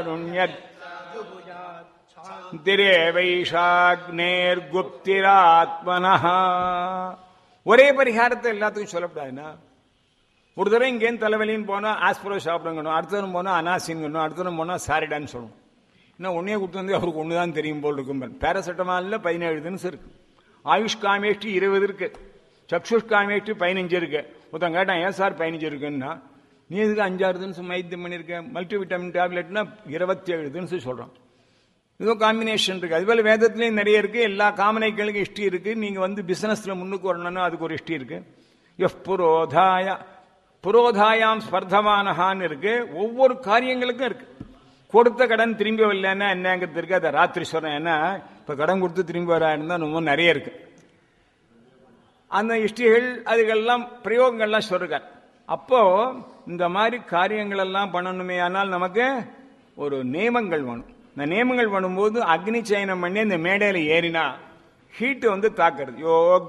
திரேவைஷாக்னேர்குப்திராத்மனா ஒரே பரிகாரத்தை எல்லாத்துக்கும் சொல்லக்கூடாதுன்னா ஒரு தடவை இங்கேருந்து தலைவலின்னு போனால் ஆஸ்பிரோ சாப்பிடுங்கணும் அடுத்தவரும் போனால் அனாசின்கணும் அடுத்தவரும் போனால் சாரிடான்னு சொல்லணும் இன்னும் ஒன்னே கொடுத்து வந்து அவருக்கு ஒன்று தான் தெரியும் போல் இருக்கும் பேராசெட்டமாலில் பதினேழு தினசு இருக்கு ஆயுஷ் காமேஷ்டி இருபது இருக்கு சக்ஷுஷ் காமேஷ்டி பதினஞ்சு இருக்கு ஒருத்தன் கேட்டான் ஏன் சார் பதினஞ்சு இருக்குன்னா நீ எதுக்கு அஞ்சாறு தினசு வைத்தியம் பண்ணியிருக்க மல்டி விட்டமின் டேப்லெட்னா இருபத்தி ஏழு தினசு சொல்கிறான் ஏதோ காம்பினேஷன் இருக்கு அதுபோல வேதத்துலயும் நிறைய இருக்கு எல்லா காமனைகளுக்கும் இஷ்டி இருக்கு நீங்க வந்து பிசினஸ்ல முன்னுக்கு வரணும்னா அதுக்கு ஒரு இஷ்டி இருக்கு எஃப் புரோதாய புரோதாயாம் ஸ்பர்தமானஹான்னு இருக்கு ஒவ்வொரு காரியங்களுக்கும் இருக்கு கொடுத்த கடன் திரும்பி வரலன்னா என்னங்கிறது இருக்கு அதை ராத்திரி சொல்றேன் ஏன்னா இப்ப கடன் கொடுத்து திரும்பி வரா இருந்தா ரொம்ப நிறைய இருக்கு அந்த இஷ்டிகள் அதுக்கெல்லாம் பிரயோகங்கள்லாம் சொல்றார் அப்போ இந்த மாதிரி காரியங்கள் எல்லாம் பண்ணணுமே ஆனால் நமக்கு ஒரு நியமங்கள் வேணும் இந்த நியமங்கள் பண்ணும்போது அக்னி சயனம் பண்ணி இந்த மேடையில ஏறினா ஹீட் வந்து தாக்குறது யோக்